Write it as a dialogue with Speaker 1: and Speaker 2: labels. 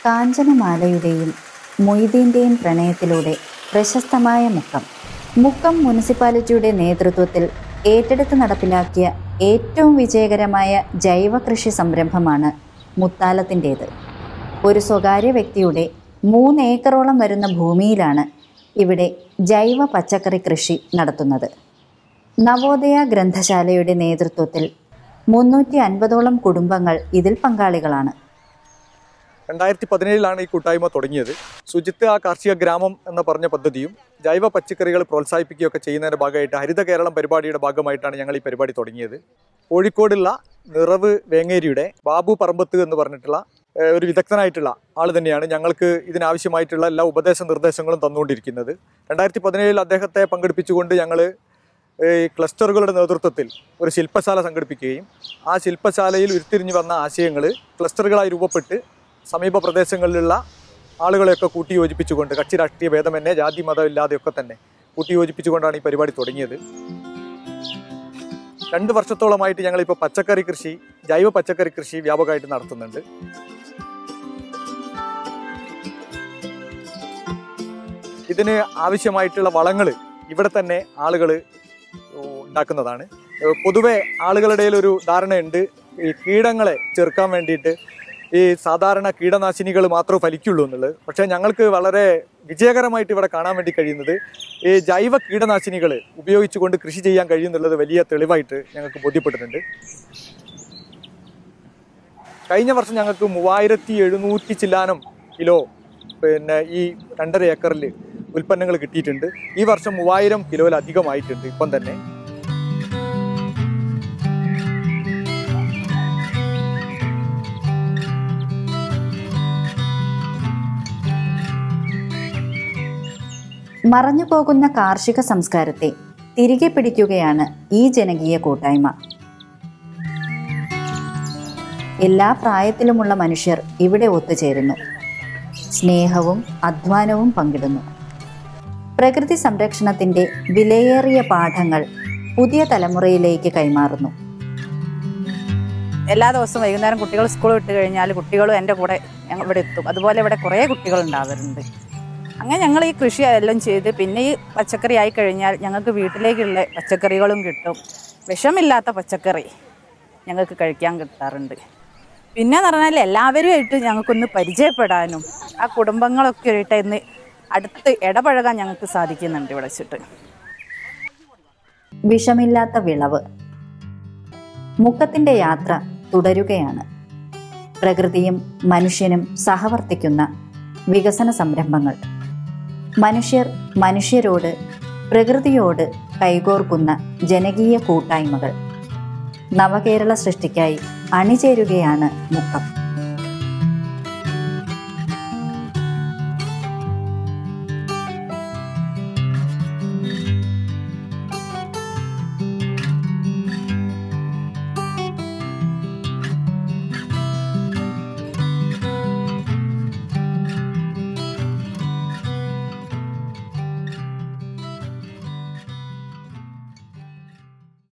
Speaker 1: കാഞ്ചനമാലയുടെയും മൊയ്തീൻ്റെയും പ്രണയത്തിലൂടെ പ്രശസ്തമായ മുക്കം മുക്കം മുനിസിപ്പാലിറ്റിയുടെ നേതൃത്വത്തിൽ ഏറ്റെടുത്ത് നടപ്പിലാക്കിയ ഏറ്റവും വിജയകരമായ ജൈവ കൃഷി സംരംഭമാണ് മുത്താലത്തിൻ്റേത് ഒരു സ്വകാര്യ വ്യക്തിയുടെ മൂന്ന് ഏക്കറോളം വരുന്ന ഭൂമിയിലാണ് ഇവിടെ ജൈവ പച്ചക്കറി കൃഷി നടത്തുന്നത് നവോദയ ഗ്രന്ഥശാലയുടെ നേതൃത്വത്തിൽ മുന്നൂറ്റി അൻപതോളം കുടുംബങ്ങൾ ഇതിൽ പങ്കാളികളാണ്
Speaker 2: രണ്ടായിരത്തി പതിനേഴിലാണ് ഈ കൂട്ടായ്മ തുടങ്ങിയത് ശുചിത്വ കാർഷിക ഗ്രാമം എന്ന പറഞ്ഞ പദ്ധതിയും ജൈവ പച്ചക്കറികൾ പ്രോത്സാഹിപ്പിക്കുകയൊക്കെ ചെയ്യുന്നതിൻ്റെ ഭാഗമായിട്ട് ഹരിത കേരളം പരിപാടിയുടെ ഭാഗമായിട്ടാണ് ഞങ്ങൾ ഈ പരിപാടി തുടങ്ങിയത് കോഴിക്കോടുള്ള നിറവ് വേങ്ങേരിയുടെ ബാബു പറമ്പത്ത് എന്ന് പറഞ്ഞിട്ടുള്ള ഏഹ്, ഒരു വിദഗ്ധനായിട്ടുള്ള ആൾ തന്നെയാണ് ഞങ്ങൾക്ക് ഇതിനാവശ്യമായിട്ടുള്ള എല്ലാ ഉപദേശ നിർദ്ദേശങ്ങളും തന്നുകൊണ്ടിരിക്കുന്നത് രണ്ടായിരത്തി പതിനേഴിൽ അദ്ദേഹത്തെ പങ്കെടുപ്പിച്ചുകൊണ്ട് ഞങ്ങൾ ഈ ക്ലസ്റ്ററുകളുടെ നേതൃത്വത്തിൽ ഒരു ശില്പശാല സംഘടിപ്പിക്കുകയും ആ ശില്പശാലയിൽ ഉരുത്തിരിഞ്ഞു വന്ന ആശയങ്ങൾ ക്ലസ്റ്ററുകളായി രൂപപ്പെട്ട് സമീപ പ്രദേശങ്ങളിലുള്ള ആളുകളെയൊക്കെ കൂട്ടിയോജിപ്പിച്ചുകൊണ്ട് കക്ഷി രാഷ്ട്രീയ ഭേദമന്യേ ജാതി മതം ഇല്ലാതെയൊക്കെ തന്നെ കൂട്ടിയോജിപ്പിച്ചുകൊണ്ടാണ് ഈ പരിപാടി തുടങ്ങിയത് രണ്ട് വർഷത്തോളമായിട്ട് ഞങ്ങളിപ്പോൾ പച്ചക്കറി കൃഷി ജൈവ പച്ചക്കറി കൃഷി വ്യാപകമായിട്ട് നടത്തുന്നുണ്ട് ഇതിന് ആവശ്യമായിട്ടുള്ള വളങ്ങൾ ഇവിടെ തന്നെ ആളുകൾ ഉണ്ടാക്കുന്നതാണ് ഏഹ് പൊതുവെ ആളുകളുടെ ഇടയിൽ ഒരു ധാരണയുണ്ട് ഈ കീടങ്ങളെ ചെറുക്കാൻ വേണ്ടിയിട്ട് ഈ സാധാരണ കീടനാശിനികൾ മാത്രമേ ഫലിക്കുള്ളൂ എന്നുള്ളത് പക്ഷേ ഞങ്ങൾക്ക് വളരെ വിജയകരമായിട്ട് ഇവിടെ കാണാൻ വേണ്ടി കഴിയുന്നത് ഈ ജൈവ കീടനാശിനികൾ ഉപയോഗിച്ചുകൊണ്ട് കൃഷി ചെയ്യാൻ കഴിയുന്നുള്ളത് വലിയ തെളിവായിട്ട് ഞങ്ങൾക്ക് ബോധ്യപ്പെട്ടിട്ടുണ്ട് കഴിഞ്ഞ വർഷം ഞങ്ങൾക്ക് മൂവായിരത്തി എഴുന്നൂറ്റി ചില്ലാനം കിലോ പിന്നെ ഈ രണ്ടര ഏക്കറിൽ ഉൽപ്പന്നങ്ങൾ കിട്ടിയിട്ടുണ്ട് ഈ വർഷം മൂവായിരം കിലോയിലധികമായിട്ടുണ്ട് ഇപ്പം തന്നെ
Speaker 1: മറഞ്ഞു പോകുന്ന കാർഷിക സംസ്കാരത്തെ തിരികെ പിടിക്കുകയാണ് ഈ ജനകീയ കൂട്ടായ്മ എല്ലാ പ്രായത്തിലുമുള്ള മനുഷ്യർ ഇവിടെ ഒത്തുചേരുന്നു സ്നേഹവും അധ്വാനവും പങ്കിടുന്നു പ്രകൃതി സംരക്ഷണത്തിൻ്റെ വിലയേറിയ പാഠങ്ങൾ പുതിയ തലമുറയിലേക്ക് കൈമാറുന്നു
Speaker 3: എല്ലാ ദിവസവും വൈകുന്നേരം കുട്ടികൾ സ്കൂൾ വിട്ട് കഴിഞ്ഞാൽ കുട്ടികളും എൻ്റെ കൂടെ ഞങ്ങൾ ഇവിടെ എത്തും അതുപോലെ ഇവിടെ കുറേ കുട്ടികൾ ഉണ്ടാവാറുണ്ട് അങ്ങനെ ഞങ്ങൾ ഈ കൃഷി എല്ലാം ചെയ്ത് പിന്നെ ഈ പച്ചക്കറി ആയി കഴിഞ്ഞാൽ ഞങ്ങൾക്ക് വീട്ടിലേക്കുള്ള പച്ചക്കറികളും കിട്ടും വിഷമില്ലാത്ത പച്ചക്കറി ഞങ്ങൾക്ക് കഴിക്കാൻ കിട്ടാറുണ്ട് പിന്നെ എന്ന് പറഞ്ഞാൽ എല്ലാവരുമായിട്ട് ഞങ്ങൾക്കൊന്ന് പരിചയപ്പെടാനും ആ കുടുംബങ്ങളൊക്കെ ആയിട്ട് ഇന്ന് അടുത്ത് ഇടപഴകാൻ ഞങ്ങൾക്ക് സാധിക്കുന്നുണ്ട് ഇവിടെ വെച്ചിട്ട്
Speaker 1: വിഷമില്ലാത്ത വിളവ് മുക്കത്തിൻ്റെ യാത്ര തുടരുകയാണ് പ്രകൃതിയും മനുഷ്യനും സഹവർത്തിക്കുന്ന വികസന സംരംഭങ്ങൾ മനുഷ്യർ മനുഷ്യരോട് പ്രകൃതിയോട് കൈകോർക്കുന്ന ജനകീയ കൂട്ടായ്മകൾ നവകേരള സൃഷ്ടിക്കായി അണിചേരുകയാണ് മുക്കം